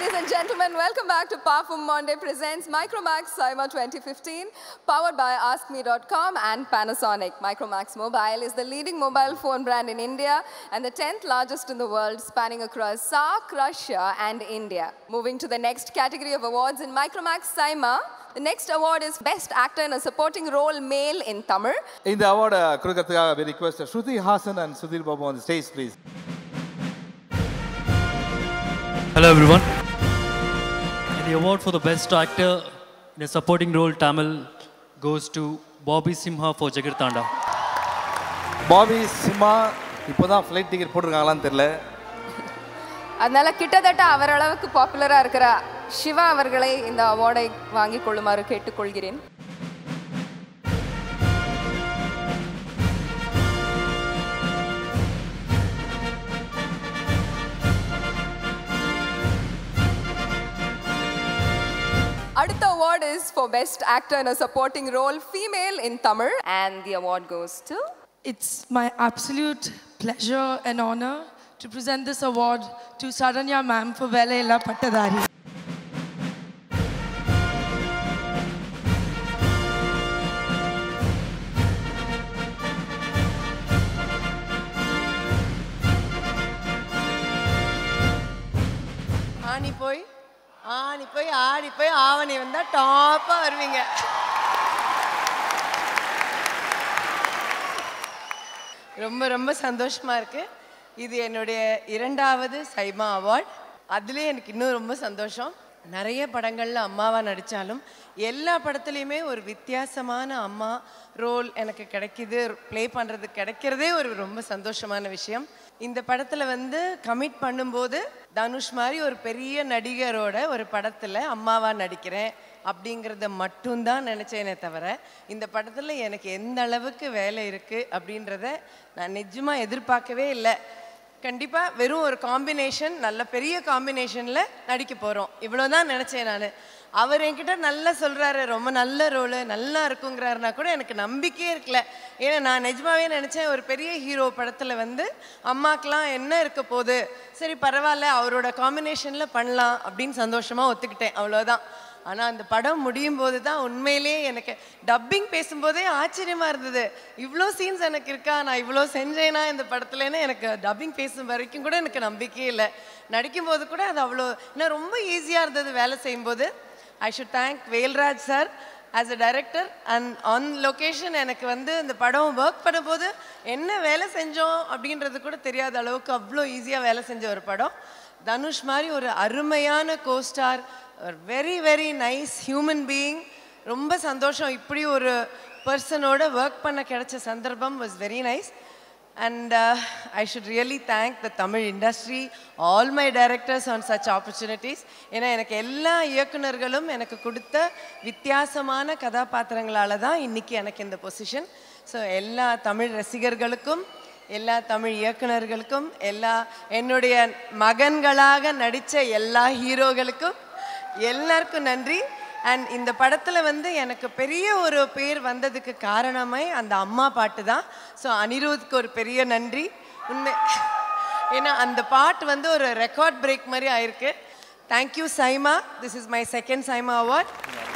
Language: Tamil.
Ladies and gentlemen, welcome back to Parfum Monday presents Micromax Saima 2015, powered by AskMe.com and Panasonic. Micromax Mobile is the leading mobile phone brand in India and the 10th largest in the world, spanning across SAARC, Russia, and India. Moving to the next category of awards in Micromax Saima, the next award is Best Actor in a Supporting Role Male in Tamil. இந்த அவார்டை கொடுக்கறதுக்காக we request Shruti Haasan and Sudheer Babu on the stage please Hello everyone. And the award for the best actor in a supporting role Tamil goes to Bobby Simha for Jagartanda. Bobby Simha இப்போதான் ஃப்ளைட் டிக்கெட் போட்டிருக்காங்களான்னு தெரியல அதனால கிட்டத்தட்ட அவர் அளவுக்கு பாப்புலரா இருக்கிற சிவா அவர்களை இந்த அவார்டை வாங்கிக் கொள்ளுமாறு கேட்டுக்கொள்கிறேன் அடுத்த award is for best actor in a supporting role female in Tamil and the award goes to It's my absolute pleasure and honor to present this award to Saranya ma'am for Velela Pattadari. ஆணி போய் ஆணி போய் ஆடி போய் ஆவணி வந்தா டாப்பா வருவீங்க ரொம்ப ரொம்ப சந்தோஷமா இருக்கு இது என்னுடைய இரண்டாவது சைமா அவார்ட் அதுலேயே எனக்கு இன்னும் ரொம்ப சந்தோஷம் நிறைய படங்கள்ல அம்மாவா நடிச்சாலும் எல்லா படத்துலையுமே ஒரு வித்தியாசமான அம்மா ரோல் எனக்கு கிடைக்குது ப்ளே பண்றது கிடைக்கிறதே ஒரு ரொம்ப சந்தோஷமான விஷயம் இந்த படத்துல வந்து கமிட் பண்ணும்போது தனுஷ் மாதிரி ஒரு பெரிய நடிகரோட ஒரு படத்துல அம்மாவா நடிக்கிறேன் அப்படிங்கிறத மட்டும்தான் நினைச்சேனே தவிர இந்த படத்துல எனக்கு எந்த அளவுக்கு வேலை இருக்கு அப்படின்றத நான் நிஜமா எதிர்பார்க்கவே இல்லை கண்டிப்பா வெறும் ஒரு காம்பினேஷன் நல்ல பெரிய காம்பினேஷன்ல நடிக்க போறோம் இவ்வளவுதான் நினைச்சேன் நான் அவர் என்கிட்ட நல்லா சொல்றாரு ரொம்ப நல்ல ரோலு நல்லா இருக்குங்கிறாருனா கூட எனக்கு நம்பிக்கையே இருக்கல ஏன்னா நான் நிஜமாவே நினைச்சேன் ஒரு பெரிய ஹீரோ படத்துல வந்து அம்மாக்கெல்லாம் என்ன இருக்க போகுது சரி பரவாயில்ல அவரோட காம்பினேஷன்ல பண்ணலாம் அப்படின்னு சந்தோஷமா ஒத்துக்கிட்டேன் அவ்வளவுதான் ஆனா அந்த படம் முடியும் போது தான் உண்மையிலேயே எனக்கு டப்பிங் பேசும்போதே ஆச்சரியமா இருந்தது இவ்வளோ சீன்ஸ் எனக்கு இருக்கா நான் இவ்வளோ செஞ்சேனா இந்த படத்துலன்னு எனக்கு டப்பிங் பேசும் வரைக்கும் கூட எனக்கு நம்பிக்கையே இல்லை நடிக்கும்போது கூட அது அவ்வளோ இன்னும் ரொம்ப ஈஸியாக இருந்தது வேலை செய்யும்போது I should thank Velraj sir as a director and on location எனக்கு வந்து இந்த படம் ஒர்க் பண்ணும்போது என்ன வேலை செஞ்சோம் அப்படின்றது கூட தெரியாத அளவுக்கு அவ்வளோ ஈஸியாக வேலை செஞ்ச ஒரு படம் தனுஷ் மாதிரி ஒரு அருமையான கோஸ்டார் ஒரு very very nice human being ரொம்ப சந்தோஷம் இப்படி ஒரு பர்சனோட ஒர்க் பண்ண கிடைச்ச சந்தர்ப்பம் was very nice and I should really thank the Tamil industry all my directors on such opportunities ஏன்னா எனக்கு எல்லா இயக்குனர்களும் எனக்கு கொடுத்த வித்தியாசமான கதாபாத்திரங்களால தான் இன்னைக்கு எனக்கு இந்த பொசிஷன் ஸோ எல்லா தமிழ் ரசிகர்களுக்கும் எல்லா தமிழ் இயக்குனர்களுக்கும் எல்லா என்னுடைய மகன்களாக நடித்த எல்லா ஹீரோகளுக்கும் எல்லாருக்கும் நன்றி அண்ட் இந்த படத்தில் வந்து எனக்கு பெரிய ஒரு பேர் வந்ததுக்கு காரணமே அந்த அம்மா பாட்டு தான் ஸோ அனிருத்துக்கு ஒரு பெரிய நன்றி உண்மை ஏன்னா அந்த பாட்டு வந்து ஒரு ரெக்கார்ட் பிரேக் மாதிரி ஆயிருக்கு thank you SIIMA this is my second SIIMA award